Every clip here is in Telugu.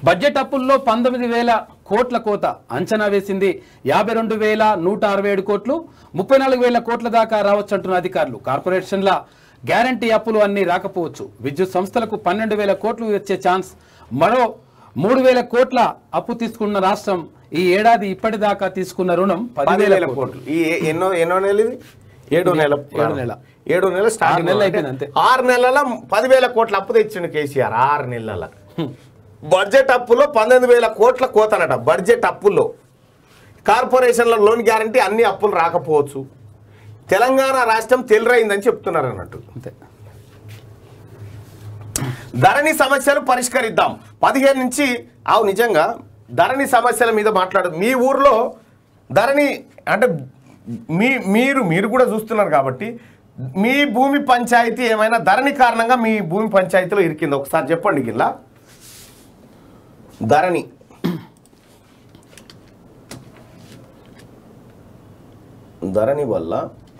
బడ్జెట్ అప్పుల్లో పంతొమ్మిది వేల కోట్ల కోత అంచనా వేసింది యాభై రెండు వేల నూట అరవై ఏడు కోట్లు ముప్పై నాలుగు వేల కోట్ల దాకా రావచ్చంటున్న అధికారులు కార్పొరేషన్ల గ్యారంటీ అప్పులు అన్ని రాకపోవచ్చు విద్యుత్ సంస్థలకు పన్నెండు వేల కోట్లు వచ్చే ఛాన్స్ మరో మూడు వేల కోట్ల అప్పు తీసుకున్న రాష్ట్రం ఈ ఏడాది ఇప్పటిదాకా తీసుకున్న రుణం పదివేల పదివేల కోట్లు కోట్లు ఈ ఏ- ఎన్నో ఎన్నో నెలలు ఇది ఏడు నెల ఏడు నెల. ఏడు నెలల స్టార్ట్ ఆరు నెలలు అయిపోయింది అంతే. ఆరు నెలల పదివేల కోట్ల అప్పు తెచ్చిండు కేసీఆర్ ఆరు నెలల బడ్జెట్ అప్పులో పంతొమ్మిది వేల కోట్ల కోతనట బడ్జెట్ అప్పుల్లో కార్పొరేషన్ల లోన్ గ్యారంటీ అన్ని అప్పులు రాకపోవచ్చు తెలంగాణ రాష్ట్రం తెల్లరైందని చెప్తున్నారు అన్నట్టు అంతే ధరణి సమస్యలు పరిష్కరిద్దాం పదిహేను నుంచి అవు నిజంగా ధరణి సమస్యల మీద మాట్లాడు మీ ఊర్లో ధరణి అంటే మీ మీరు మీరు కూడా చూస్తున్నారు కాబట్టి మీ భూమి పంచాయతీ ఏమైనా ధరణి కారణంగా మీ భూమి పంచాయతీలో ఇరికింది ఒకసారి చెప్పండి గిల్లా ధరణి ధరణి వల్ల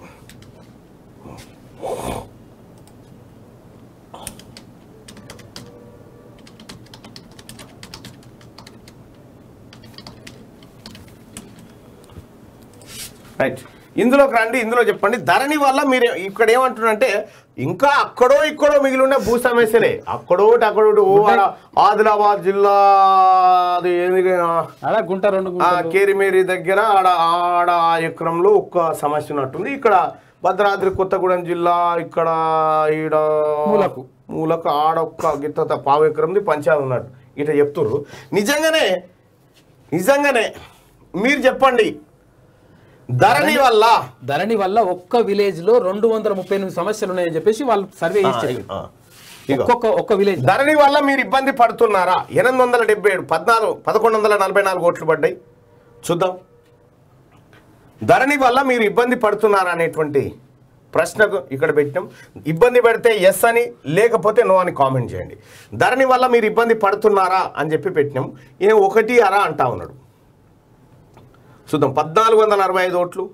రైట్ ఇందులోకి రండి ఇందులో చెప్పండి ధరణి వల్ల మీరు ఇక్కడ ఏమంటున్నారంటే ఇంకా అక్కడో ఇక్కడో మిగిలి ఉన్న భూ సమస్యలే అక్కడోటి అక్కడోటి ఓ ఆడ ఆదిలాబాద్ జిల్లా అది ఏంది ఆ, అలా గుంట రెండు ఆ గుంటలు కేరిమేరి దగ్గర ఆడ ఆడ ఆ ఎకరంలో ఒక్క సమస్య ఉన్నట్టుంది ఇక్కడ భద్రాద్రి కొత్తగూడెం జిల్లా ఇక్కడ ఈడ మూలకు. మూలకు ఆడ ఒక్క గిత్త పావు ఎకరంది పంచాయతీ ఉన్నట్టు ఇట్లా చెప్తుర్రు నిజంగానే నిజంగానే మీరు చెప్పండి ధరణి వల్ల ధరణి వల్ల ఒక్క విలేజ్ లో రెండు వందల ముప్పై ఎనిమిది సమస్యలు ఉన్నాయని చెప్పేసి వాళ్ళు సర్వే ఆ, చేసి ఆ, ఇగో. ఒక్కొక్క ఒక్క విలేజ్ ధరణి వల్ల మీరు ఇబ్బంది పడుతున్నారా ఎనిమిది వందల డెబ్బై ఏడు పద్నాలుగు పదకొండు వందల నలభై నాలుగు ఓట్లు పడ్డాయి చూద్దాం ధరణి వల్ల మీరు ఇబ్బంది పడుతున్నారా అనేటువంటి ప్రశ్నకు ఇక్కడ పెట్టినాం ఇబ్బంది పెడితే ఎస్ అని లేకపోతే నో అని కామెంట్ చేయండి ధరణి వల్ల మీరు ఇబ్బంది పడుతున్నారా అని చెప్పి పెట్టినాం ఈయన ఒకటి అరా అంటా ఉన్నాడు చూద్దాం పద్నాలుగు వందల అరవై ఐదు ఓట్లు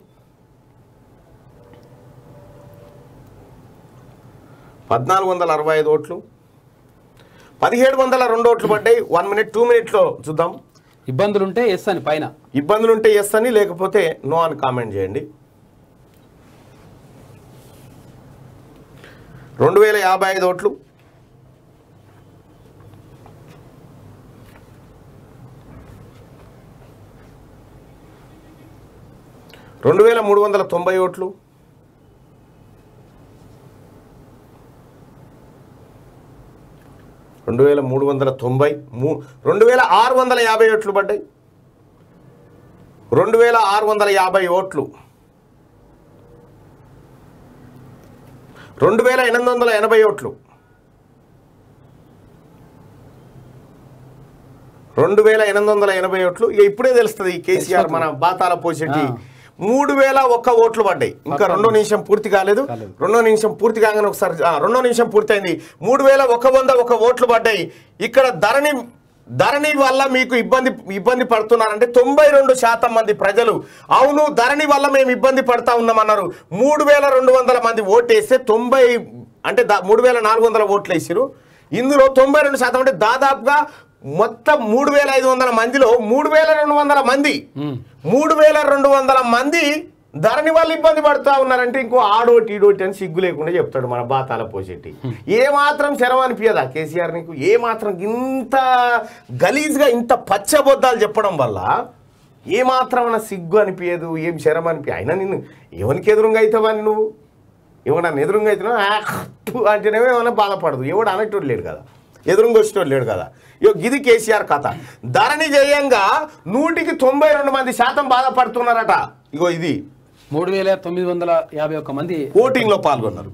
పద్నాలుగు వందల అరవై ఐదు ఓట్లు పదిహేడు వందల రెండు ఓట్లు పడ్డాయి వన్ మినిట్ టూ మినిట్లో చూద్దాం ఇబ్బందులుంటే ఎస్ అని పైన ఇబ్బందులు ఉంటే ఎస్ అని లేకపోతే నో అని కామెంట్ చేయండి రెండు వేల యాభై ఐదు ఓట్లు రెండు వేల మూడు వందల తొంభై ఓట్లు రెండు వేల మూడు వందల తొంభై మూ రెండు వేల ఆరు వందల యాభై ఓట్లు పడ్డాయి రెండు వేల ఆరు వందల యాభై ఓట్లు రెండు వేల ఎనిమిది వందల ఎనభై ఓట్లు రెండు వేల ఎనిమిది వందల ఎనభై ఓట్లు ఇక ఇప్పుడే తెలుస్తుంది ఈ కేసీఆర్ మన బాతాల పోసేటి ఆ. మూడు వేల ఒక్క ఓట్లు పడ్డాయి ఇంకా రెండో నిమిషం పూర్తి కాలేదు కాలేదు. రెండో నిమిషం పూర్తి కాగానే ఒకసారి ఆ, రెండో నిమిషం పూర్తయింది మూడు వేల ఒక వంద ఒక ఓట్లు పడ్డాయి ఇక్కడ ధరణి ధరణి వల్ల మీకు ఇబ్బంది ఇబ్బంది పడుతున్నారంటే తొంభై రెండు శాతం మంది ప్రజలు అవును ధరణి వల్ల మేము ఇబ్బంది పడతా ఉన్నామన్నారు మూడు వేల రెండు వందల మంది ఓటేస్తే తొంభై అంటే దా- మూడు వేల నాలుగు వందల ఓట్లు వేసారు ఇందులో తొంభై రెండు శాతం అంటే దాదాపుగా మొత్తం మూడు వేల ఐదు వందల మందిలో మూడు వేల రెండు వందల మంది మూడు వేల రెండు వందల మంది ధరణి వాళ్ళు ఇబ్బంది పడుతూ ఉన్నారంటే ఇంకో ఆడోటి ఈడోటి అని సిగ్గు లేకుండా చెప్తాడు మన బాతాల పోసేటి ఏ మాత్రం శరం అనిపించదా కేసీఆర్ నీకు ఏ మాత్రం ఇంత గలీజ్గా ఇంత పచ్చబొద్దాలు చెప్పడం వల్ల ఏ మాత్రం సిగ్గు అనిపించదు ఏం శరం అనిపి అయినా నిన్ను ఎవరికి ఎదురుగా అవుతావని నువ్వు ఎవడన్నా ఎదురుగా అవుతున్నావు అంటేనేమో ఏమైనా బాధపడదు ఎవడు అనేటోడు లేడు కదా ఎదురుగా వచ్చేటోడు లేడు కదా ఇగో గిది కేసీఆర్ కథ ధరణి జయంగా నూటికి తొంభై రెండు మంది శాతం బాధపడుతున్నారట ఇగో ఇది మూడు వేల తొమ్మిది వందల యాభై ఒక్క మంది ఓటింగ్ లో పాల్గొన్నారు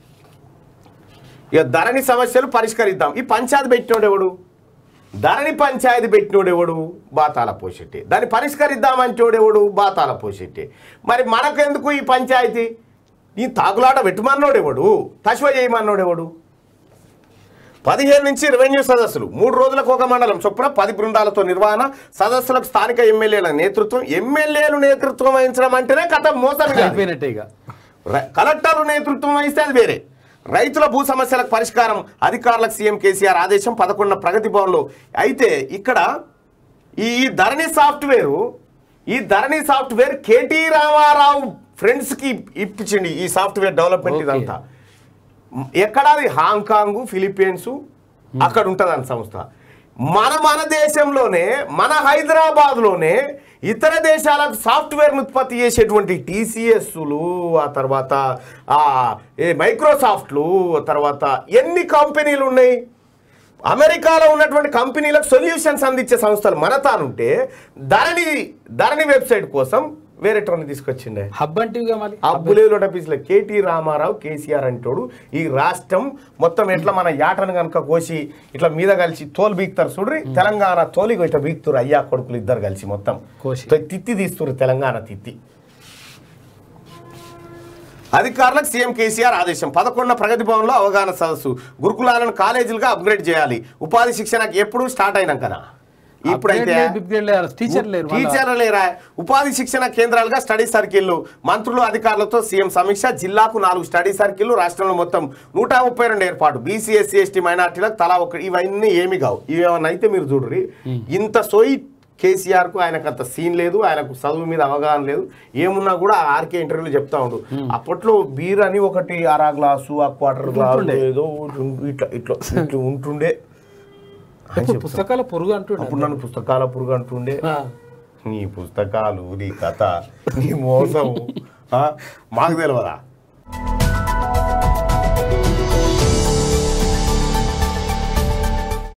ఇక ధరణి సమస్యలు పరిష్కరిద్దాం ఈ పంచాయతీ పెట్టినోడు ఎవడు ధరణి పంచాయతీ పెట్టినోడు ఎవడు బాతాల పోషెట్టి దాన్ని పరిష్కరిద్దామంటోడు ఎవడు బాతాల పోషెట్టి మరి మనకెందుకు ఈ పంచాయతీ ఈ తాగులాట పెట్టుమన్నోడు ఎవడు తశ్వ చేయమన్నోడు ఎవడు పదిహేను నుంచి రెవెన్యూ సదస్సులు మూడు రోజులకు ఒక మండలం చొప్పున పది బృందాలతో నిర్వహణ సదస్సులకు స్థానిక ఎమ్మెల్యేల నేతృత్వం ఎమ్మెల్యేలు నేతృత్వం వహించడం అంటేనే కథ మోసం ఇక. అయిపోయినట్టే ఇక ర- కలెక్టర్లు నేతృత్వం వహిస్తే అది వేరే రైతుల భూ సమస్యలకు పరిష్కారం అధికారులకు సీఎం కేసీఆర్ ఆదేశం పదకొండున ప్రగతి భవన్లో అయితే ఇక్కడ ఈ ధరణి సాఫ్ట్వేరు ఈ ధరణి సాఫ్ట్వేర్ కేటీ రామారావు ఫ్రెండ్స్కి ఇప్పించింది ఈ సాఫ్ట్వేర్ డెవలప్మెంట్ Okay. ఇదంతా ఎక్కడ అది హాంకాంగ్ ఫిలిప్పీన్స్ అక్కడ ఉంటుంది సంస్థ మన మన దేశంలోనే మన హైదరాబాద్లోనే ఇతర దేశాలకు సాఫ్ట్వేర్ను ఉత్పత్తి చేసేటువంటి టీసీఎస్లు ఆ తర్వాత ఆ, ఏ మైక్రోసాఫ్ట్లు ఆ తర్వాత ఎన్ని కంపెనీలు ఉన్నాయి అమెరికాలో ఉన్నటువంటి కంపెనీలకు సొల్యూషన్స్ అందించే సంస్థలు మన తానుంటే ధరణి ధరణి వెబ్సైట్ కోసం వేరే టోని తీసుకొచ్చిండే హబ్ అంటివిగా మళ్ళీ అబ్బులేలో ఆఫీసులో కేటీ రామారావు కేసీఆర్ అంటోడు ఈ రాష్ట్రం మొత్తం ఎట్లా మన యాటను కనుక కోసి ఇట్లా మీద కలిసి తోలు బీక్తారు చూడ్రి తెలంగాణ తోలి ఇట్లా బీక్తురు అయ్యా కొడుకులు ఇద్దరు కలిసి మొత్తం కోసి. తో- తిత్తి తీస్తురు తెలంగాణ తిత్తి అధికారులకు సీఎం కేసీఆర్ ఆదేశం పదకొండున ప్రగతి భవన్లో అవగాహన సదస్సు గురుకులాలను కాలేజీలుగా అప్గ్రేడ్ చేయాలి ఉపాధి శిక్షణకు ఎప్పుడు స్టార్ట్ అయినాకనా ఇప్పుడైతే టీచర్ లేరు మళ్ళా. టీచర్లు లేరా ఉపాధి శిక్షణ కేంద్రాలుగా స్టడీ సర్కిళ్లు మంత్రులు అధికారులతో సీఎం సమీక్ష జిల్లాకు నాలుగు స్టడీ సర్కిళ్లు రాష్ట్రంలో మొత్తం నూట ముప్పై రెండు ఏర్పాటు బీసీ ఎస్సీ ఎస్టీ మైనార్టీలకు తలా ఒక ఇవన్నీ ఏమి కావు ఇవేమన్నా అయితే మీరు చూడ్రి ఇంత సోయి కేసీఆర్ కు ఆయనకు అంత సీన్ లేదు ఆయనకు చదువు మీద అవగాహన లేదు ఏమున్నా కూడా ఆ ఆర్కే ఇంటర్వ్యూలో చెప్తా ఉండు అప్పట్లో బీర్ అని ఒకటి అరా గ్లాసు ఆ క్వార్టర్ గ్లాసు ఉంటుండే. ఏదో ఇట్లా ఇట్లా ఇట్లా ఉంటుండే అని ఇప్పుడు చెప్తా. పుస్తకాల పురుగు అంటుండే అప్పుడు నన్ను పుస్తకాల పురుగు అంటుండే ఆ. నీ పుస్తకాలు నీ కథ నీ మోసము ఆ? మాకు తెలియదా